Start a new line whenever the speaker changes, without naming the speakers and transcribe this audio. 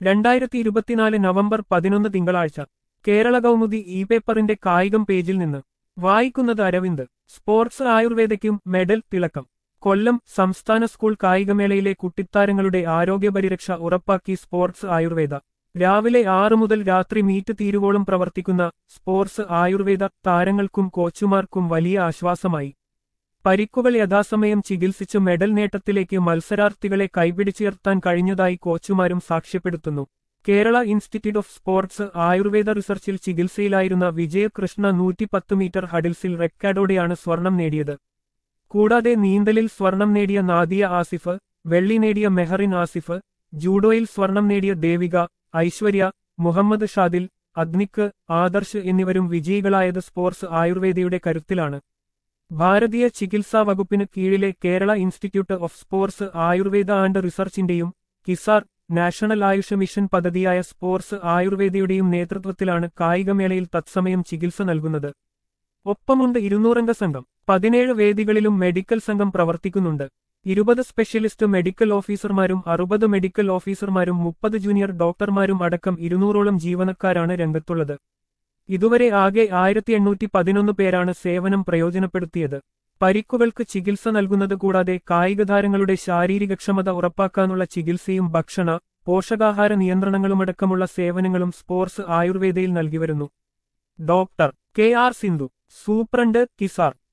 രണ്ടായിരത്തി ഇരുപത്തിനാല് നവംബർ പതിനൊന്ന് തിങ്കളാഴ്ച കേരള കൗമുദി ഇ പേപ്പറിന്റെ കായികം പേജിൽ നിന്ന് വായിക്കുന്നത് അരവിന്ദ് സ്പോർട്സ് ആയുർവേദയ്ക്കും മെഡൽ തിളക്കം കൊല്ലം സംസ്ഥാന സ്കൂൾ കായികമേളയിലെ കുട്ടിത്താരങ്ങളുടെ ആരോഗ്യപരിരക്ഷ ഉറപ്പാക്കി സ്പോർട്സ് ആയുർവേദ രാവിലെ ആറ് മുതൽ രാത്രി മീറ്റ് തീരുവോളം പ്രവർത്തിക്കുന്ന സ്പോർട്സ് ആയുർവേദ താരങ്ങൾക്കും കോച്ചുമാർക്കും വലിയ ആശ്വാസമായി പരിക്കുകൾ യഥാസമയം ചികിത്സിച്ച് മെഡൽ നേട്ടത്തിലേക്ക് മത്സരാർത്ഥികളെ കൈപിടിച്ചുയർത്താൻ കഴിഞ്ഞതായി കോച്ചുമാരും സാക്ഷ്യപ്പെടുത്തുന്നു Kerala institute of sports Ayurveda റിസർച്ചിൽ ചികിത്സയിലായിരുന്ന വിജയകൃഷ്ണ നൂറ്റിപ്പത്ത് മീറ്റർ ഹഡിൽസിൽ റെക്കാർഡോടെയാണ് സ്വർണം നേടിയത് കൂടാതെ നീന്തലിൽ സ്വർണം നേടിയ നാദിയ ആസിഫ് വെള്ളി നേടിയ മെഹറിൻ ആസിഫ് ജൂഡോയിൽ സ്വർണം നേടിയ ദേവിക ഐശ്വര്യ മുഹമ്മദ് ഷാദിൽ അഗ്നിക്ക് ആദർശ് എന്നിവരും വിജയികളായത് സ്പോർട്സ് ആയുർവേദയുടെ കരുത്തിലാണ് ഭാരതീയ ചികിത്സാ വകുപ്പിന് കീഴിലെ Kerala institute of sports Ayurveda and റിസർച്ചിന്റെയും കിസാർ നാഷണൽ ആയുഷ മിഷൻ പദ്ധതിയായ സ്പോർട്സ് ആയുർവേദയുടെയും നേതൃത്വത്തിലാണ് കായികമേളയിൽ തത്സമയം ചികിത്സ നൽകുന്നത് ഒപ്പമുണ്ട് ഇരുന്നൂറംഗ സംഘം പതിനേഴ് വേദികളിലും മെഡിക്കൽ സംഘം പ്രവർത്തിക്കുന്നുണ്ട് ഇരുപത് സ്പെഷ്യലിസ്റ്റ് മെഡിക്കൽ ഓഫീസർമാരും അറുപത് മെഡിക്കൽ ഓഫീസർമാരും മുപ്പത് ജൂനിയർ ഡോക്ടർമാരും അടക്കം ഇരുന്നൂറോളം ജീവനക്കാരാണ് രംഗത്തുള്ളത് ഇതുവരെ ആകെ ആയിരത്തി എണ്ണൂറ്റി പതിനൊന്ന് പേരാണ് സേവനം പ്രയോജനപ്പെടുത്തിയത് പരിക്കുകൾക്ക് ചികിത്സ നൽകുന്നത് കൂടാതെ കായികതാരങ്ങളുടെ ശാരീരികക്ഷമത ഉറപ്പാക്കാനുള്ള ചികിത്സയും ഭക്ഷണ പോഷകാഹാര നിയന്ത്രണങ്ങളുമടക്കമുള്ള സേവനങ്ങളും സ്പോർട്സ് ആയുർവേദയിൽ നൽകിവരുന്നു doctor K R Sindhu superintendent കിസാർ